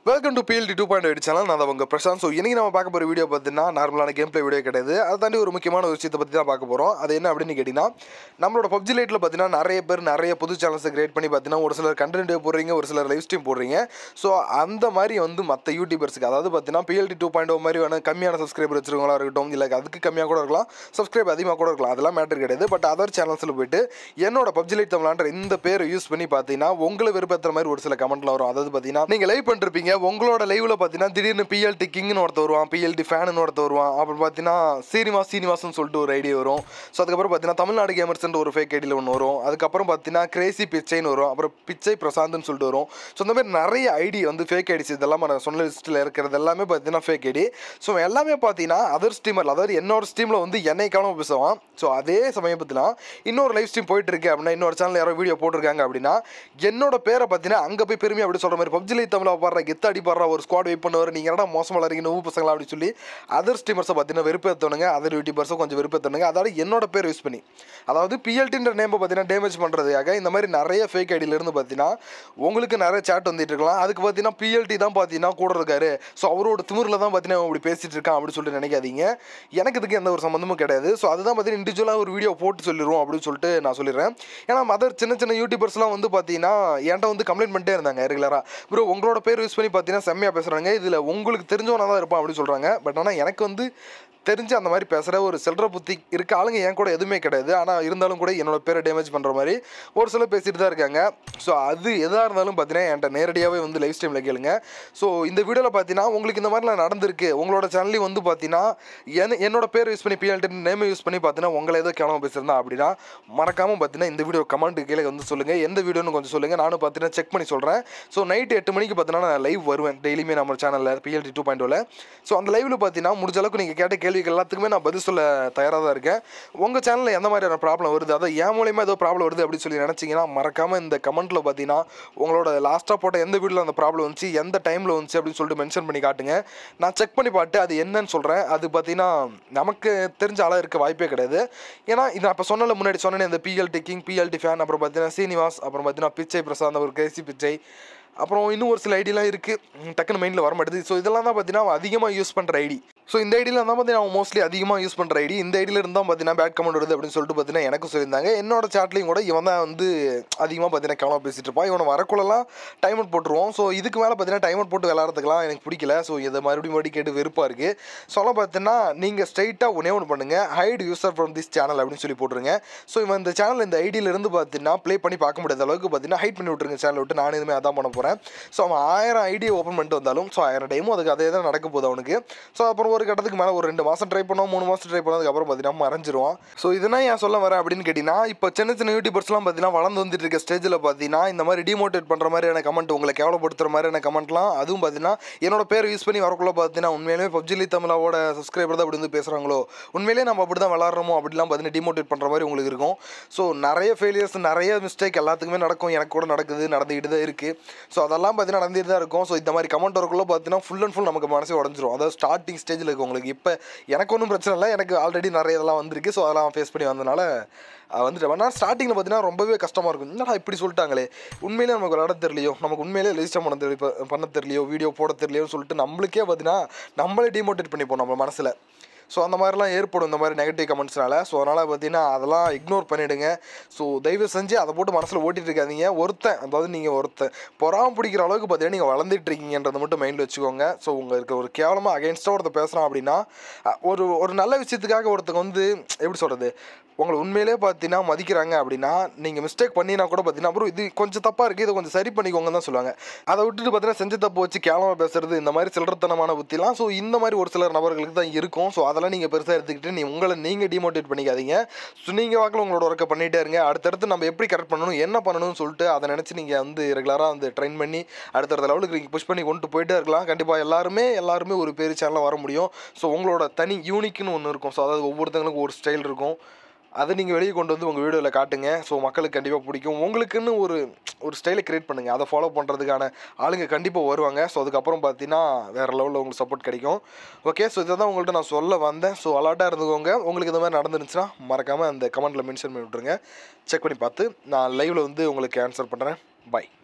welcome to B L D two point eight channel நான் உங்கள் Prashanth so இன்றைக்கி நம்ம பார்க்க போகிற வீடியோ பார்த்தீங்கன்னா நார்மலான கேம் ப்ளே வீடியோ கிடையாது அதை தாண்டி ஒரு முக்கியமான ஒரு விஷயத்தை பற்றி தான் பார்க்க போகிறோம் அது என்ன அப்படின்னு கேட்டிங்கன்னா நம்மளோட பப்ஜி லைட்டில் பார்த்தீங்கன்னா நிறைய பேர் நிறைய புது சேனல்ஸை கிரியேட் பண்ணி பார்த்தீங்கன்னா ஒரு சிலர் கண்டென்ட் போடுறீங்க ஒரு சிலர் லைவ் ஸ்ட்ரீம் போடுறீங்க ஸோ அந்த மாதிரி வந்து மற்ற யூடியூபர்ஸுக்கு அதாவது பார்த்தீங்கன்னா பிஎல்டி டூ பாயிண்ட் மாதிரி வேணும் கம்மியான சப்ஸ்கிரைபர் வச்சிருக்கவங்களா இருக்கட்டும் இல்லை அதுக்கு கம்மியாக கூட இருக்கலாம் சப்ஸ்கிரைப் அதிகமாக கூட இருக்கலாம் அதெல்லாம் மேட்டர் கிடையாது பட் அதர் சேனல்ஸில் போயிட்டு என்னோட பப்ஜி லைட் தமிழ்ன்ற இந்த பேரை யூஸ் பண்ணி பார்த்தீங்கன்னா உங்களை விருப்பத்துற மாதிரி ஒரு சில கமெண்ட்ல வரும் அதாவது பார்த்தீங்கன்னா நீங்கள் லைவ் பண்ணிருப்பீங்க உங்களோட லைவ்ல பார்த்தீங்கன்னா திடீர்னு பிஎல்டி கிங்னு ஒருத்த வருவான் பிஎல்டி ஃபேனு ஒருத்த வருவான் அப்புறம் பார்த்தீங்கன்னா சீனிவாஸ் சீனிவாசன் சொல்லிட்டு ஒரு ஐடியா வரும் ஸோ அதுக்கப்புறம் பார்த்தீங்கன்னா தமிழ்நாடு கேமர்ஸ்ன்ற ஒரு ஃபேக் ஐடியில் ஒன்று வரும் அதுக்கப்புறம் பார்த்தீங்கன்னா கிரேசி பிச்சைன்னு வரும் அப்புறம் பிச்சை பிரசாந்த்னு சொல்லிட்டு வரும் ஸோ இந்த மாதிரி நிறைய ஐடி வந்து ஃபேக் ஐடிஸ் இதெல்லாம் நான் சொன்ன லிஸ்ட்டில் இருக்கிறது எல்லாமே பார்த்தீங்கன்னா ஃபேக் ஐடி ஸோ எல்லாமே பார்த்தீங்கன்னா அதர் ஸ்ட்ரீமர் அதாவது என்னோட ஸ்ட்ரீமில் வந்து என்னை காணாமல் பேசுவான் ஸோ அதே சமயத்தில் இன்னொரு லைவ் ஸ்ட்ரீம் போயிட்டு இருக்கு அப்படின்னா இன்னொரு சேனல் யாரோ வீடியோ போட்டிருக்காங்க அப்படின்னா என்னோட பேரை பார்த்தீங்கன்னா அங்கே போய் பெருமையாக அப்படி சொல்கிற மாதிரி பப்ஜிலை தமிழை பாடுற கெத்த அடி பாடுற ஒரு ஸ்குவாட் வெயிட் பண்ணுவார் நீங்கள் என்னடா மோசமாக விளாடுறீங்க நூறு பசங்களா அப்படின்னு சொல்லி அதர் ஸ்ட்ரீமர்ஸை பார்த்தீங்கன்னா வெறுப்பேற்றணுங்க அதர் யூடியூபர்ஸை கொஞ்சம் வெறுப்பேற்றணுங்க அதாவது என்னோட பேர் யூஸ் பண்ணி அதாவது பிஎல்டின்ற நேம் பார்த்தீங்கன்னா டேமேஜ் பண்ணுறதுக்காக இந்த மாதிரி நிறைய ஃபேக் ஐடியிலேருந்து பார்த்தீங்கன்னா உங்களுக்கு நிறைய சேட் வந்துட்டு இருக்கலாம் அதுக்கு பார்த்தீங்கன்னா பிஎல்டி தான் பார்த்தீங்கன்னா கூட இருக்காரு ஸோ அவரோட திமிரில் தான் பார்த்தீங்கன்னா இப்படி பேசிட்டு இருக்கான் அப்படின்னு சொல்லிட்டு நினைக்காதீங்க எனக்கு இதுக்கு எந்த ஒரு சம்மந்தமும் கிடையாது ஸோ அதுதான் பார்த்தீங்கன்னா இண்டிவிஜுவலாக ஒரு வீடியோ போட்டு சொல்லிடுவோம் அப்படின்னு சொல்லிட்டு நான் சொல்லிடுறேன் ஏன்னா மதர் சின்ன சின்ன யூடியூபர்ஸ்லாம் வந்து பார்த்தீங்கன்னா என்கிட்ட வந்து கம்ப்ளைண்ட் பண்ணிட்டே இருந்தாங்க ரெகுலராக ப்ரோ உங்களோட பேர் யூஸ் பண்ணி பார்த்தீங்கன்னா செம்மையாக பேசுகிறாங்க இதில் உங்களுக்கு தெரிஞ்சவனா தான் இருப்பான் அப்படின்னு சொல்கிறாங்க பட் ஆனால் எனக்கு வந்து தெரிஞ்சு அந்த மாதிரி பேசுகிற ஒரு செல்ற புத்தி இருக்க ஆளுங்க என் கூட எதுவுமே கிடையாது ஆனால் இருந்தாலும் கூட என்னோட பேரை டேமேஜ் பண்ணுற மாதிரி ஒரு சிலர் பேசிட்டு தான் இருக்காங்க ஸோ அது எதாக இருந்தாலும் பார்த்தீங்கன்னா என்கிட்ட நேரடியாகவே வந்து லைவ் ஸ்ட்ரீமில் கேளுங்க ஸோ இந்த வீடியோவில் பார்த்தீங்கன்னா உங்களுக்கு இந்த மாதிரிலாம் நடந்திருக்கு உங்களோட சேனல்லையும் வந்து பார்த்தீங்கன்னா என் என்னோட பேர் யூஸ் பண்ணி பிஎல்டி நேம் யூஸ் பண்ணி பார்த்தீங்கன்னா உங்களை ஏதோ கேவலமாக பேசுகிறதா அப்படின்னா மறக்காமல் பார்த்தீங்கன்னா இந்த வீடியோ கமெண்ட் கீழே வந்து சொல்லுங்கள் எந்த வீடியோன்னு கொஞ்சம் சொல்லுங்கள் நானும் பார்த்தீங்கன்னா செக் பண்ணி சொல்கிறேன் ஸோ நைட்டு எட்டு மணிக்கு பார்த்தீங்கன்னா நான் லைவ் வருவேன் டெய்லியுமே நம்ம சேனலில் பிஎல்டி டூ பாயிண்ட் ஸோ அந்த லைவில் பார்த்தீங்கன்னா முடிஞ்ச அளவுக்கு நீங்கள் கேட்ட கேள்விகள் எல்லாத்துக்குமே நான் பதில் சொல்ல தயாராக தான் இருக்கேன் உங்கள் சேனலில் எந்த மாதிரியான ப்ராப்ளம் வருது அதாவது என் மூலியமாக ஏதோ ப்ராப்ளம் வருது அப்படின்னு சொல்லி நினச்சிங்கன்னா மறக்காமல் இந்த கமெண்ட்டில் பார்த்தீங்கன்னா உங்களோட லாஸ்ட்டாக போட்ட எந்த வீடியோவில் அந்த ப்ராப்ளம் வந்துச்சு எந்த டைமில் வந்துச்சு அப்படின்னு சொல்லிட்டு மென்ஷன் பண்ணி காட்டுங்க நான் செக் பண்ணி பார்த்து அது என்னன்னு சொல்கிறேன் அது பார்த்தீங்கன்னா நமக்கு தெரிஞ்ச ஆளாக இருக்க வாய்ப்பே கிடையாது ஏன்னா இது நான் இப்போ சொன்னல முன்னாடி சொன்னேன் இந்த பிஎல்டி கிங் பிஎல்டி ஃபேன் அப்புறம் பார்த்தீங்கன்னா சீனிவாஸ் அப்புறம் பார்த்தீங்கன்னா பிச்சை பிரசாந்த் ஒரு கேசி பிச்சை அப்புறம் இன்னும் ஒரு சில ஐடிலாம் இருக்குது டக்குன்னு மைண்டில் வர மாட்டேது ஸோ இதெல்லாம் தான் பார்த்தீங்கன்னா அவன் அதிகமாக யூஸ் பண்ணுற ஐடி ஸோ இந்த ஐடியில் தான் பார்த்தீங்கன்னா அவன் மோஸ்ட்லி அதிகமாக யூஸ் பண்ணுற ஐடி இந்த ஐடியில் இருந்தால் பார்த்தீங்கன்னா பேட் கமெண்ட் வருது அப்படின்னு சொல்லிட்டு பார்த்தீங்கன்னா எனக்கும் சொல்லியிருந்தாங்க என்னோட சாட்லையும் கூட இவன் தான் வந்து அதிகமாக பார்த்தீங்கன்னா கவனம் பேசிட்டு இருப்பான் இவனை வரக்குள்ளலாம் டைம் அவுட் போட்டுருவோம் ஸோ இதுக்கு மேலே பார்த்தீங்கன்னா டைம் அவுட் போட்டு விளாட்றதுக்குலாம் எனக்கு பிடிக்கல ஸோ இதை மறுபடியும் மறுபடியும் கேட்டு வெறுப்பாக இருக்குது சொல்ல பார்த்தீங்கன்னா நீங்கள் ஸ்ட்ரைட்டாக ஒன்றே ஒன்று பண்ணுங்கள் hide user from this channel அப்படின்னு சொல்லி போட்டுருங்க ஸோ இவன் இந்த சேனல் இந்த ஐடியிலேருந்து பார்த்தீங்கன்னா ப்ளே பண்ணி பார்க்க முடியாத அளவுக்கு பார்த்தீங்கன்னா ஹைட் பண்ணி விட்டுருங்க சேனல் விட்டு நான் இதுமே அதான் பண்ண போகிறேன் ஸோ அவன் ஆயிரம் ஐடியை ஓப்பன் பண்ணிட்டு வந்தாலும் ஸோ ஆயிரம் டைமும் அதுக்கு அதே தான் நடக்க போகுது அவனுக்கு ஸோ அப்புறம் ஒரு கட்டத்துக்கு மேலே ஒரு ரெண்டு மாதம் ட்ரை பண்ணோம் மூணு மாதம் ட்ரை பண்ணதுக்கப்புறம் பார்த்தீங்கன்னா மறைஞ்சிருவான் ஸோ இதெல்லாம் ஏன் சொல்ல வரேன் அப்படின்னு கேட்டிங்கன்னா இப்போ சின்ன சின்ன யூடியூபர்ஸ்லாம் பார்த்தீங்கன்னா வளர்ந்து வந்துட்டு இருக்க ஸ்டேஜில் பார்த்தீங்கன்னா இந்த மாதிரி டிமோட்டிவேட் பண்ணுற மாதிரியான கமெண்ட் உங்களை கேவலப்படுத்துற மாதிரியான கமெண்ட்லாம் அதுவும் பார்த்தீங்கன்னா என்னோட பேர் யூஸ் பண்ணி வரக்குள்ள பார்த்தீங்கன்னா உண்மையிலேயே பப்ஜிலி தமிழாவோட சப்ஸ்கிரைபர் தான் அப்படி வந்து பேசுகிறாங்களோ உண்மையிலேயே நம்ம அப்படி தான் விளாட்றோமோ அப்படிலாம் பார்த்தீங்கன்னா டிமோட்டிவேட் பண்ணுற மாதிரி உங்களுக்கு இருக்கும் ஸோ நிறைய ஃபெயிலியர்ஸ் நிறைய மிஸ்டேக் எல்லாத்துக்குமே நடக்கும் எனக்கு கூட நடக்குது நடந்துக்கிட்டு தான் இருக்குது ஸோ அதெல்லாம் பார்த்தீங்கன்னா நடந்துட்டு தான் இருக்கும் ஸோ இந்த மாதிரி கமெண்ட் வரக்குள்ள பார்த்தீங்கன்னா ஃபுல் அண்ட் ஃபுல் நமக்கு மனசே உடஞ்சிரும் அதாவது ஸ்டார்டிங் ஸ்டேஜில் இருக்கு உங்களுக்கு இப்போ எனக்கு ஒன்றும் பிரச்சனை இல்லை எனக்கு ஆல்ரெடி நிறைய இதெல்லாம் வந்திருக்கு ஸோ அதெல்லாம் ஃபேஸ் பண்ணி வந்தனால அஹ் வந்துட்டு ஆனால் ஸ்டார்டிங்கில் பார்த்தீங்கன்னா ரொம்பவே கஷ்டமாக இருக்கும் என்னடா இப்படி சொல்லிட்டாங்களே உண்மையிலே நமக்கு விளாட தெரியலையோ நமக்கு உண்மையிலே ரெஜிஸ்டர் பண்ண தெரியல இப்போ பண்ண தெரியலையோ வீடியோ போட தெரியலையோன்னு சொல்லிட்டு நம்மளுக்கே பார்த்தீங்கன்னா நம்மளே டிமோட்டிவேட் பண்ணிப்போம் நம்ம மனசில் ஸோ அந்த மாதிரிலாம் ஏற்படும் இந்த மாதிரி நெகட்டிவ் கமெண்ட்ஸ்னால ஸோ அதனால் பார்த்தீங்கன்னா அதெல்லாம் இக்னோர் பண்ணிவிடுங்க ஸோ தயவு செஞ்சு அதை போட்டு மனசில் ஓட்டிகிட்டு இருக்காதீங்க ஒருத்தன் அதாவது நீங்கள் ஒருத்தன் பொறாம பிடிக்கிற அளவுக்கு பார்த்தீங்கன்னா நீங்கள் வளர்ந்துட்டு இருக்கீங்கன்றதை மட்டும் மைண்டில் வச்சுக்கோங்க ஸோ உங்களுக்கு ஒரு கேவலமாக அகேன்ஸ்டாக ஒருத்தர் பேசுகிறான் அப்படின்னா அ, ஒரு ஒரு நல்ல விஷயத்துக்காக ஒருத்தங்க வந்து எப்படி சொல்கிறது உங்களை உண்மையிலே பார்த்தீங்கன்னா மதிக்கிறாங்க அப்படின்னா நீங்கள் மிஸ்டேக் பண்ணினா கூட பார்த்தீங்கன்னா அப்புறம் இது கொஞ்சம் தப்பாக இருக்குது இதை கொஞ்சம் சரி பண்ணிக்கோங்க தான் சொல்லுவாங்க அதை விட்டுட்டு பார்த்தீங்கன்னா செஞ்ச தப்பு வச்சு கேவலமாக பேசுறது இந்த மாதிரி சில்லறத்தனமான புத்திலாம் ஸோ இந்த மாதிரி ஒரு சிலர் நபர்களுக்கு தான் இருக்கும் ஸோ அதெல்லாம் நீங்கள் பெருசாக எடுத்துக்கிட்டு நீ உங்களை நீங்கள் டிமோட்டிவேட் பண்ணிக்காதீங்க ஸோ நீங்கள் வாக்கில் உங்களோட ஒர்க்கை பண்ணிகிட்டே இருங்க அடுத்தடுத்து நம்ம எப்படி கரெக்ட் பண்ணணும் என்ன பண்ணணும்னு சொல்லிட்டு அதை நினச்சி நீங்கள் வந்து ரெகுலராக வந்து ட்ரெயின் பண்ணி அடுத்தடுத்த லெவலுக்கு நீங்கள் புஷ் பண்ணி கொண்டு போயிட்டே இருக்கலாம் கண்டிப்பாக எல்லாருமே எல்லாருமே ஒரு பெரிய சேனலில் வர முடியும் ஸோ உங்களோட தனி யூனிக்னு ஒன்று இருக்கும் ஸோ அதாவது ஒவ்வொருத்தங்களுக்கும் ஒரு ஸ்டைல் இருக்கும் அதை நீங்கள் வெளியே கொண்டு வந்து உங்கள் வீடியோவில் காட்டுங்க ஸோ மக்களுக்கு கண்டிப்பாக பிடிக்கும் உங்களுக்குன்னு ஒரு ஒரு ஸ்டைலை கிரியேட் பண்ணுங்கள் அதை ஃபாலோ பண்ணுறதுக்கான ஆளுங்க கண்டிப்பாக வருவாங்க ஸோ அதுக்கப்புறம் பார்த்தீங்கன்னா வேறு லெவலில் உங்களுக்கு சப்போர்ட் கிடைக்கும் ஓகே ஸோ இதை தான் உங்கள்கிட்ட நான் சொல்ல வந்தேன் ஸோ அலர்ட்டாக இருந்துக்கோங்க உங்களுக்கு இந்த மாதிரி நடந்துருந்துச்சுன்னா மறக்காமல் அந்த கமெண்ட்டில் மென்ஷன் பண்ணி விட்ருங்க செக் பண்ணி பார்த்து நான் லைவில் வந்து உங்களுக்கு ஆன்சர் பண்ணுறேன் பை